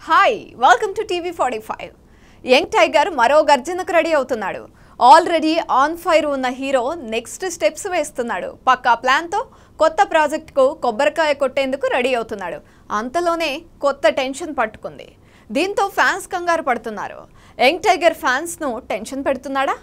hi welcome to TV forty five young tiger మరో గర్జనకు ready అవుతున్నాడు ఆల్రెడీ ఆన్ ఫైర్ ఉన్న హీరో నెక్స్ట్ స్టెప్స్ వేస్తున్నాడు పక్కా ప్లాన్తో కొత్త ప్రాజెక్టుకు కొబ్బరికాయ కొట్టేందుకు రెడీ అవుతున్నాడు అంతలోనే కొత్త టెన్షన్ పట్టుకుంది దీంతో ఫ్యాన్స్ కంగారు పడుతున్నారు యంగ్ టైగర్ ఫ్యాన్స్ను టెన్షన్ పెడుతున్నాడా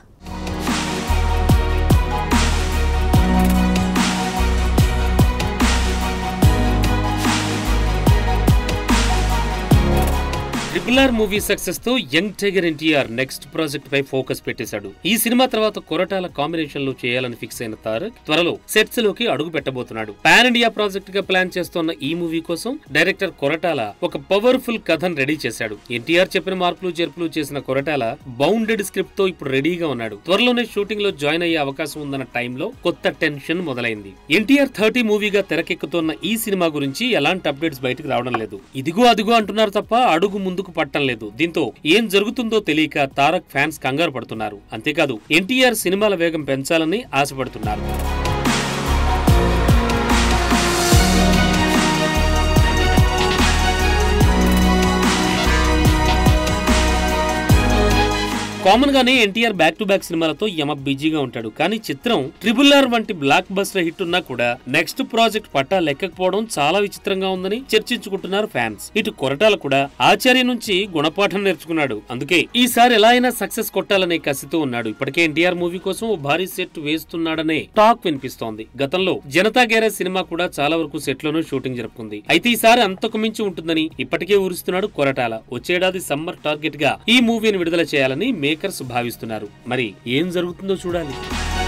ట్రిపుల్ ఆర్ మూవీ సక్సెస్ తో young tiger NTR next project పై ఫోకస్ పెట్టేశాడు ఈ సినిమా తర్వాత కొరటాల కాంబినేషన్ లో చేయాలని ఫిక్స్ అయిన తారక్ త్వరలో సెట్స్ లోకి అడుగు పెట్టబోతున్నాడు పాన్ ఇండియా ప్రాజెక్ట్ గా ప్లాన్ చేస్తున్న ఈ మూవీ కోసం డైరెక్టర్ కొరటాల ఒక పవర్ఫుల్ కథను రెడీ చేశాడు ఎన్టీఆర్ చెప్పిన మార్పులు చేర్పులు చేసిన కొరటాల బౌండెడ్ స్క్రిప్ట్ తో ఇప్పుడు రెడీగా ఉన్నాడు త్వరలోనే షూటింగ్ లో జాయిన్ అయ్యే అవకాశం ఉందన్న టైంలో కొత్త టెన్షన్ మొదలైంది ఎన్టీఆర్ థర్టీ మూవీగా తెరకెక్కుతున్న ఈ సినిమా గురించి ఎలాంటి అప్డేట్స్ బయటకు రావడం లేదు ఇదిగో అదిగో అంటున్నారు తప్ప అడుగు ముందుకు పట్టం లేదు దీంతో ఏం జరుగుతుందో తెలియక తారక్ ఫ్యాన్స్ కంగారు పడుతున్నారు అంతేకాదు ఎన్టీఆర్ సినిమాల వేగం పెంచాలని ఆశపడుతున్నారు కామన్ గానే ఎన్టీఆర్ బ్యాక్ టు బ్యాక్ సినిమాలతో యమ బిజీగా ఉంటాడు కానీ చిత్రం ట్రిబుల్ ఆర్ వంటి బ్లాక్ బస్టర్ హిట్ ఉన్నా కూడా నెక్స్ట్ ప్రాజెక్ట్ పట్టా లెక్కకపోవడం చాలా విచిత్రంగా ఉందని చర్చించుకుంటున్నారు ఫ్యాన్స్ ఇటు కొరటాల కూడా ఆచార్య నుంచి గుణపాఠం నేర్చుకున్నాడు అందుకే ఈసారి ఎలా అయినా సక్సెస్ కొట్టాలనే కసితో ఉన్నాడు ఇప్పటికే ఎన్టీఆర్ మూవీ కోసం ఓ భారీ సెట్ వేస్తున్నాడనే టాక్ వినిపిస్తోంది గతంలో జనతా గ్యారేజ్ సినిమా కూడా చాలా వరకు సెట్ లోనూ షూటింగ్ జరుపుకుంది అయితే ఈసారి అంతకు మించి ఉంటుందని ఇప్పటికే ఊరుస్తున్నాడు కొరటాల వచ్చేడాది సమ్మర్ టార్గెట్ గా ఈ మూవీని విడుదల చేయాలని మేకర్స్ భావిస్తున్నారు మరి ఏం జరుగుతుందో చూడాలి